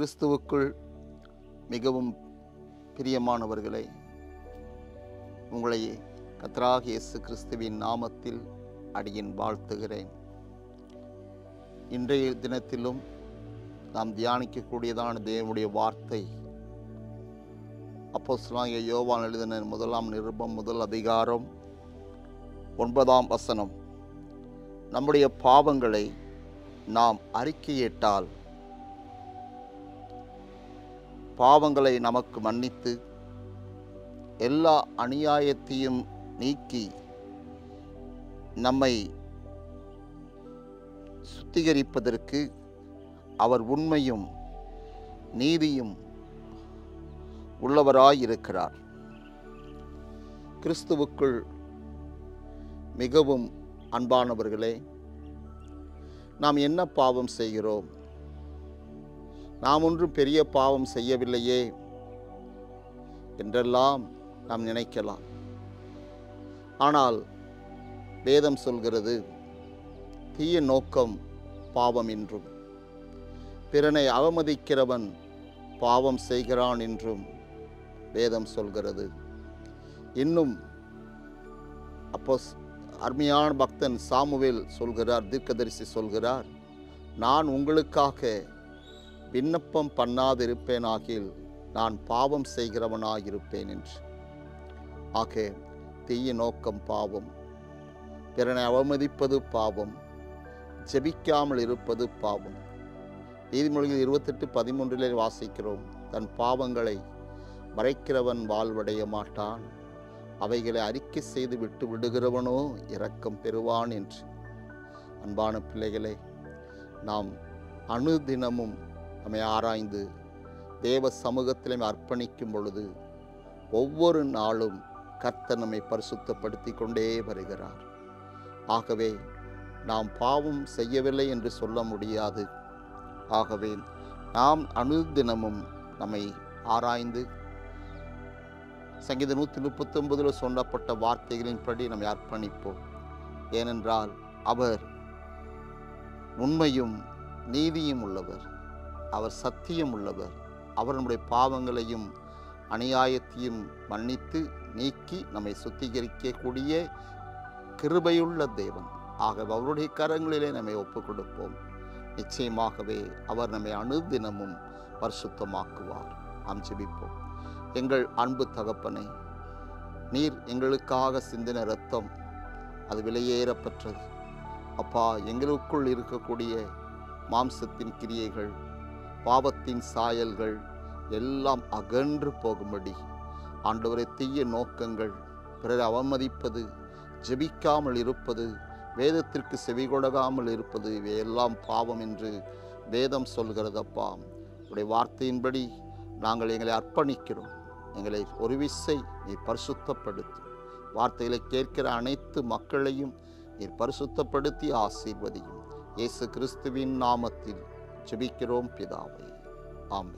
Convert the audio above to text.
கிறிஸ்துவுக்குள் மிகவும் பிரியமானவர்களே உங்களை கத்ராக இயேசு கிறிஸ்துவின் நாமத்தில் அடியின் வாழ்த்துகிறேன் இன்றைய தினத்திலும் நாம் தியானிக்கக்கூடியதான தேவனுடைய வார்த்தை அப்போஸ்தலனாகிய யோவான் எழுதின முதலாம் நிருபம் முதல் அதிகாரம் ஒன்பதாம் வசனம் நம்முடைய பாவங்களை நாம் அறிக்கையிட்டால் பாவங்களை நமக்கு மன்னித்து எல்லா அநியாயத்தையும் நீக்கி நம்மை சுத்திகரிப்பதற்கு அவர் உண்மையும் நீதியும் உள்ளவராயிருக்கிறார் கிறிஸ்துவுக்குள் மிகவும் அன்பானவர்களே நாம் என்ன பாவம் செய்கிறோம் நாம் ஒன்றும் பெரிய பாவம் செய்யவில்லையே என்றெல்லாம் நாம் நினைக்கலாம் ஆனால் வேதம் சொல்கிறது தீய நோக்கம் பாவம் என்றும் பிறனை அவமதிக்கிறவன் பாவம் செய்கிறான் என்றும் வேதம் சொல்கிறது இன்னும் அப்போ அருமையான பக்தன் சாமுவேல் சொல்கிறார் தீர்க்கதரிசி சொல்கிறார் நான் உங்களுக்காக விண்ணப்பம் பண்ணாதிருப்பேனாகில் நான் பாவம் செய்கிறவனாயிருப்பேன் என்று ஆக தீய நோக்கம் பாவம் பிறனை அவமதிப்பது பாவம் ஜெபிக்காமல் இருப்பது பாவம் நீதிமொழிகள் இருபத்தெட்டு பதிமூன்றிலே வாசிக்கிறோம் தன் பாவங்களை மறைக்கிறவன் வாழ்வடைய மாட்டான் அவைகளை அறிக்கை செய்து விட்டு விடுகிறவனோ இரக்கம் பெறுவான் என்று அன்பான பிள்ளைகளே நாம் அணுதினமும் நம்மை ஆராய்ந்து தேவ சமூகத்திலே அர்ப்பணிக்கும் பொழுது ஒவ்வொரு நாளும் கர்த்தர் நம்மை பரிசுத்தப்படுத்தி கொண்டே வருகிறார் ஆகவே நாம் பாவம் செய்யவில்லை என்று சொல்ல முடியாது ஆகவே நாம் அணுதினமும் நம்மை ஆராய்ந்து சங்கீத நூற்றி முப்பத்தொன்பதில் சொல்லப்பட்ட வார்த்தைகளின்படி நம்மை அர்ப்பணிப்போம் ஏனென்றால் அவர் உண்மையும் நீதியும் உள்ளவர் அவர் சத்தியம் உள்ளவர் அவர் நம்முடைய பாவங்களையும் அநியாயத்தையும் மன்னித்து நீக்கி நம்மை சுத்திகரிக்கக்கூடிய கிருபையுள்ள தேவன் ஆகவே அவருடைய கரங்களிலே நம்மை ஒப்புக் கொடுப்போம் நிச்சயமாகவே அவர் நம்மை அணுதினமும் பரிசுத்தமாக்குவார் நாம் ஜெபிப்போம் எங்கள் அன்பு தகப்பனை நீர் எங்களுக்காக சிந்தின இரத்தம் அது விலையேறப்பெற்றது அப்பா எங்களுக்குள் இருக்கக்கூடிய மாம்சத்தின் கிரியைகள் பாவத்தின் சாயல்கள் எல்லாம் அகன்று போகும்படி ஆண்டவரை தீய நோக்கங்கள் பிறரை அவமதிப்பது ஜெபிக்காமல் இருப்பது வேதத்திற்கு செவிகொடகாமல் இருப்பது இவையெல்லாம் பாவம் என்று வேதம் சொல்கிறதப்பா உடைய வார்த்தையின்படி நாங்கள் எங்களை அர்ப்பணிக்கிறோம் எங்களை ஒரு விசை நீர் பரிசுத்தப்படுத்தும் வார்த்தைகளை கேட்கிற அனைத்து மக்களையும் நீர் பரிசுத்தப்படுத்தி ஆசீர்வதியும் இயேசு கிறிஸ்துவின் நாமத்தில் ஜெபிக்கிறோம் பிதாவை ஆமென்